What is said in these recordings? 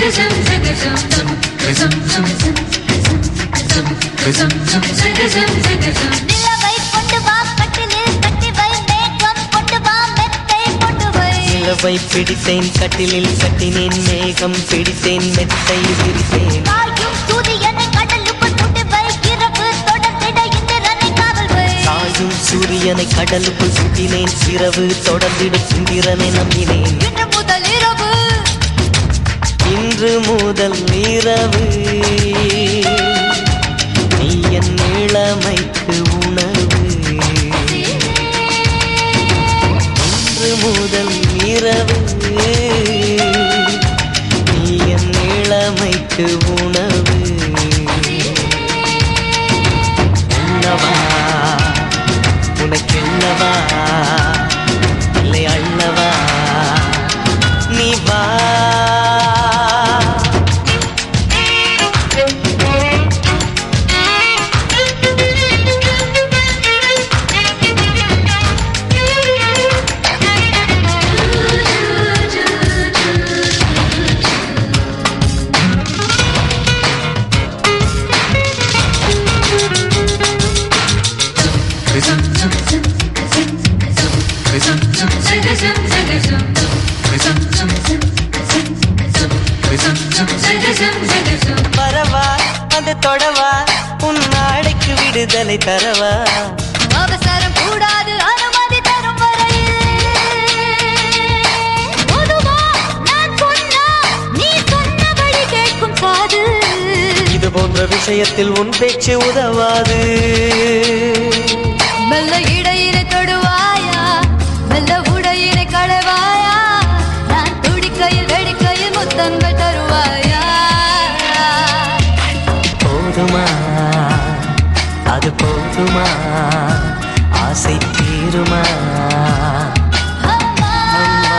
நிலவை கொண்டு வா கட்டிலில் கட்டி வை மேகம் கொண்டு வா மெத்தை கொண்டு வை நிலவை பிடித்தேன் கட்டிலில் கட்டினேன் மேகம் பிடித்தேன் மெத்தை விரித்தேன் காயும் சூரியனை கடலுக்குள் சுட்டு வை இரவு தொடர்ந்திட இந்திரனை காவல் வை சாயும் சூரியனை கடலுக்குள் சுட்டினேன் இரவு தொடர்ந்திடும் சுந்திரனை நம்பினேன் இன்று முதல் இரவு இன்று முதல் இரவு நீ என் இளமைக்கு உணவு இன்று முதல் இரவு நீ என் இளமைக்கு உணவு உண்ணவா உனக்கென்னவா இல்லை அள்ளவா நீ வா வரவா வந்து தொடவா உன் நாடைக்கு விடுதலை தரவா அவசரம் கூடாது அனுமதி தரும் வரையில் பொதுவா நான் சொன்னா நீ சொன்னபடி கேட்கும் காது இது போன்ற விஷயத்தில் உன் பேச்சு உதவாது மெல்ல இடையினை தொடுவாயா மெல்ல உடையினை களைவாயா நான் துடிக்கையில் வெடிக்கையில் முத்தங்கள் தருவாயா போதுமா அது போதுமா ஆசை தீருமா அம்மா அம்மா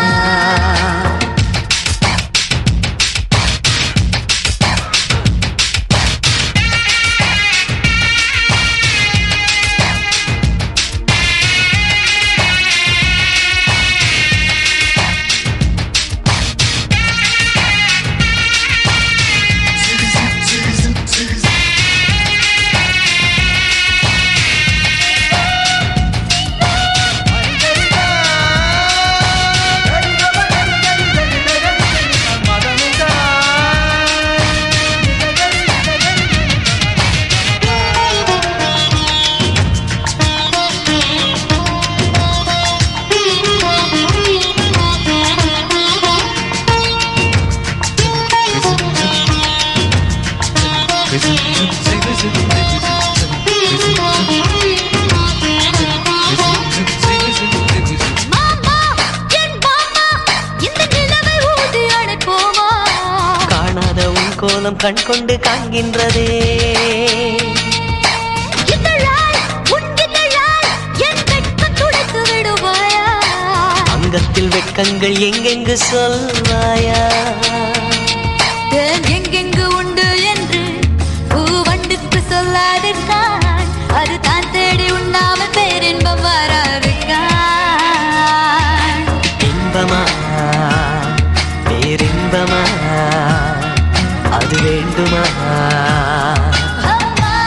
மாமா என் மாமா இந்த நிலவை ஊதி அணைப்போமா காணாத உன் கோலம் கண் கொண்டு காண்கின்றதே இதழால் உன் இதழால் என் வெட்கம் துடைத்து விடுவாயா அங்கத்தில் வெட்கங்கள் எங்கெங்கு சொல்வாயா தேன் எங்கெங்கு உண்டு என்று பூவண்டுக்கு சொல்லாதிருக்கான் அது தான் தேடி உண்ணாமல் பேரின்பம் வராதிருக்கான் இன்பமா பேரின்பமா அது வேண்டுமா அம்மா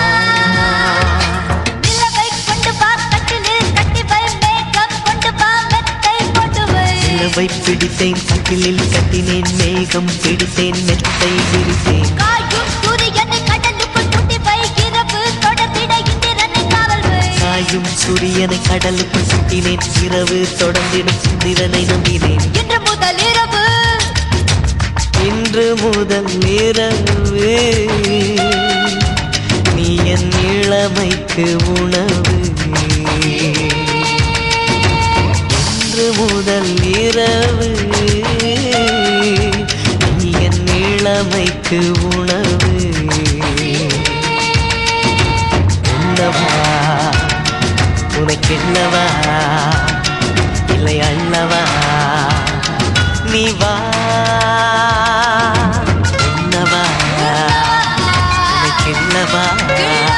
நிலவை கொண்டு வா கட்டிலில் கட்டி வை மேகம் கொண்டு வா மெத்தை போட்டு வை நிலவை பிடித்தேன் கட்டிலில் கட்டினேன் மேகம் பிடித்தேன் மெத்தை விரித்தேன் காயும் சூரியனை கடலுக்குள் சுட்டி வை இரவு தொடர்ந்திட இந்திரனை காவல் வை சாயும் சூரியனை கடலுக்குள் சுட்டினேன் இரவு தொடர்ந்திடும் சுந்திரனை நம்பினேன் இன்று முதல் இரவு இன்று முதல் இரவு நீ என் இளமைக்கு உணவு இன்று முதல் இரவு நீ என் இளமைக்கு உணவு உண்ணவா உனக்கென்னவா இல்லை அண்ணவா நீ வா உண்ணவா உனக்கென்னவா